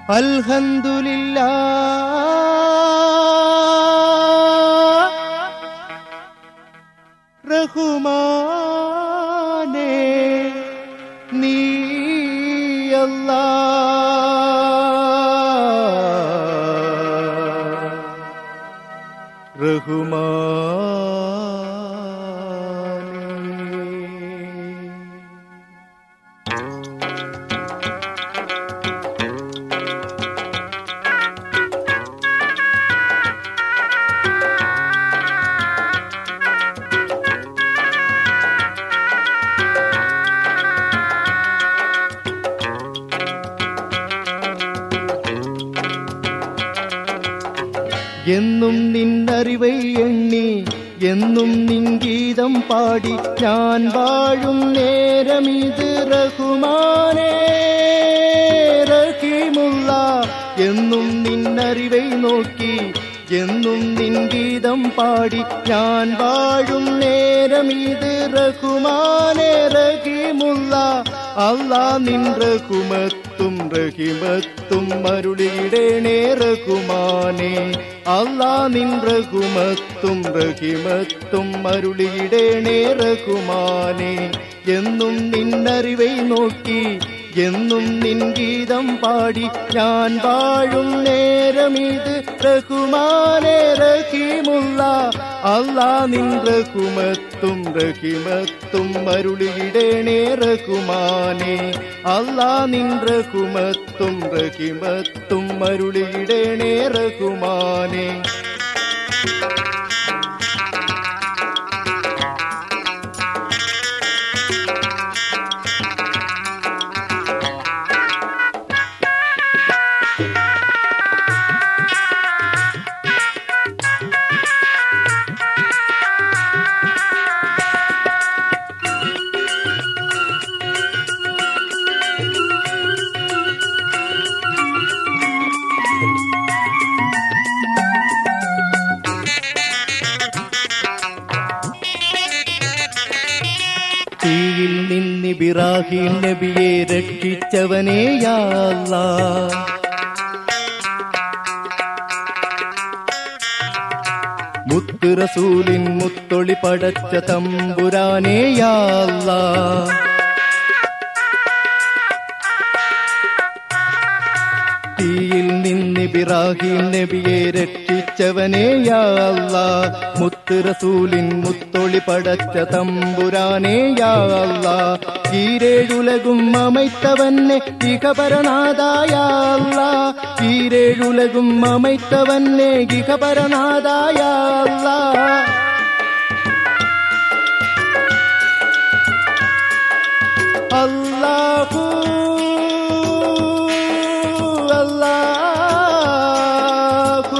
അൽഹന്ദുലില്ലാ റഹുമാനേ നീയല്ലാ റഹുമാനേ എന്നും നിന്നറിവൈ എണ്ണി എന്നും നിൻ ഗീതം പാടി ഞാൻ വാഴും നേരമിത് റഹുമാനേ റഹീമുള്ള എന്നും നിന്നറിവൈ നോക്കി എന്നും നിൻ ഗീതം പാടി ഞാൻ വാഴും നേരമിത് റഹുമാനേ റഹീമുള്ള അല്ലാ നിൻ റഹുമത്തും റഹിമത്തും അരുളിയിടേണേ റഹുമാനേ അല്ലാ നിൻ റഹുമത്തും റഹിമത്തും അരുളിയിടേണേ റഹുമാനേ എന്നും നിന്നറിവൈ നോക്കി എന്നും നിൻ ഗീതം പാടി ഞാൻ വാഴും നേരമിത് റഹുമാനേ റഹീമുള്ള അല്ലാ നിൻ റഹുമത്തും റഹിമത്തും അരുളിയിടേണേ റഹുമാനേ അല്ലാ നിൻ റഹുമത്തും റഹിമത്തും അരുളിയിടേണേ റഹുമാനേ തീയിൽ നിന്നിബിറാഹിം നബിയെ രക്ഷിച്ചവനേ യാ അല്ലാ മുത്ത് റസൂലിൻ മുത്തൊളി പടച്ച തമ്പുരാനേ യാ അല്ലാ തീയിൽ നിന്നിബിറാഹിം നബിയെ രക്ഷിച്ചവനേ യാ അല്ലാ മുത്ത് റസൂലിൻ മുത്തൊളി പടച്ച തമ്പുരാനേ യാ അല്ലാ ഈരേഴുലകും അമൈത്തവന്നെ ഇഹപരനാഥായ അല്ലാ ഈരേഴുലകും അമൈത്തവന്നെ ഇഹപരനാഥായ അല്ലാ അല്ലാഹു അല്ലാഹു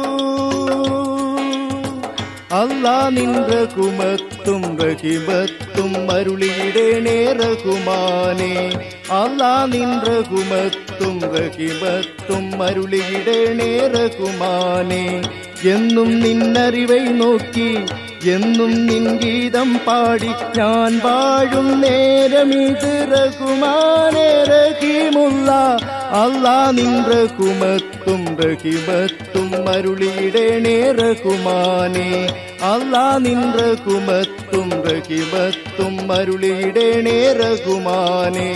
അല്ലാ നിன்ற കുമത്തും റഹിമത്തും അരുളിയിടേണേ റഹുമാനേ അല്ലാ നിன்ற കുമത്തും റഹിമത്തും അരുളിയിടേണേ റഹുമാനേ എന്നും നിന്നറിവൈ നോക്കി എന്നും നിൻ ഗീതം പാടി ഞാൻ വാഴും നേരമിത് റഹുമാനേ റഹീമുള്ള അല്ലാ നിൻ റഹുമത്തും റഹിമത്തും അരുളിയിടേണേ റഹുമാനേ അല്ലാ നിൻ റഹുമത്തും റഹിമത്തും അരുളിയിടേണേ റഹുമാനേ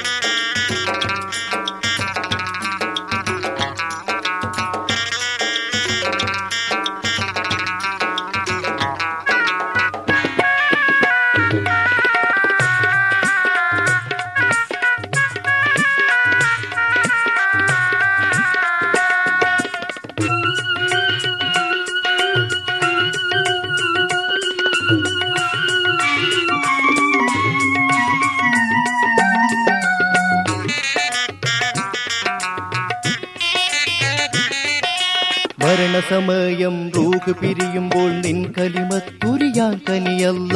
മരണസമയം റൂഹ് പിരിയുമ്പോൾ നിൻ കലിമത്തുരിയാൻ കനിയല്ല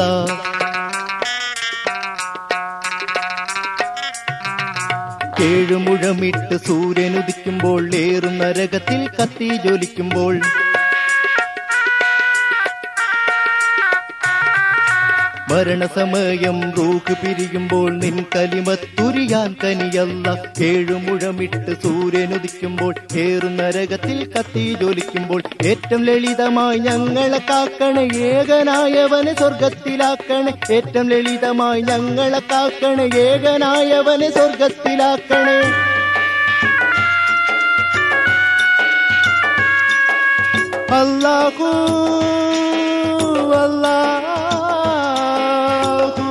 കേഴുമുഴമിട്ട് സൂര്യൻ ഉദിക്കുമ്പോൾ ഏറും നരകത്തിൽ കത്തി ജ്വലിക്കുമ്പോൾ മരണസമയം റൂക്ക് പിരിയുമ്പോൾ നിൻ കലിമത്തുരിയാൻ കനിയല്ല ഏഴുമുഴമിട്ട് സൂര്യനുദിക്കുമ്പോൾ ഏറുന്ന നരകത്തിൽ കത്തി ജോലിക്കുമ്പോൾ ഏറ്റവും ലളിതമായി ഞങ്ങളെ കാക്കണേ ഏകനായവനെ സ്വർഗത്തിലാക്കണേ ഏറ്റവും ലളിതമായി ഞങ്ങളെ കാക്കണേ ഏകനായവനെ സ്വർഗത്തിലാക്കണേ അല്ലാഹു അല്ലാഹു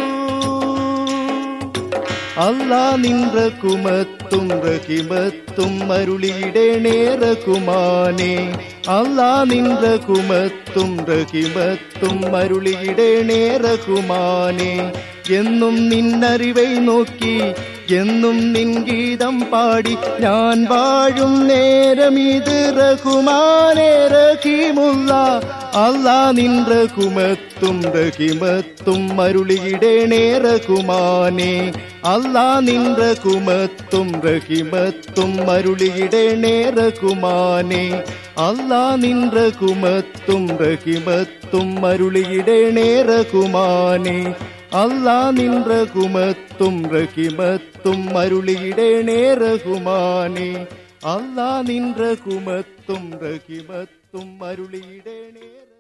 അല്ലാ നിன்ற കുമത്തും റഹിമത്തും അരുളിയിടേണേ റകുമാനെ അല്ലാ നിன்ற കുമത്തും റഹിമത്തും അരുളിയിടേണേ റകുമാനെ എന്നും നിന്നറിവൈ നോക്കി എന്നും നിൻ ഗീതം പാടി ഞാൻ വാഴും നേരം ഇത് റഹുമാനേ റഹീമുള്ള അല്ലാ നിൻ റഹുമത്തും റഹിമത്തും അരുളിയിടേണേ റഹുമാനെ അല്ലാ നിൻ റഹുമത്തും റഹിമത്തും അരുളിയിടേണേ റഹുമാനെ അല്ലാ നിൻ റഹുമത്തും റഹിമത്തും അരുളിയിടേണേ റഹുമാനെ അല്ലാ നിൻ റഹുമത്തും റഹിമത്തും അരുളിയിടേണേ റഹുമാനെ അല്ലാ നിൻ റഹുമത്തും റഹിമത്തും അരുളിയിടേണേ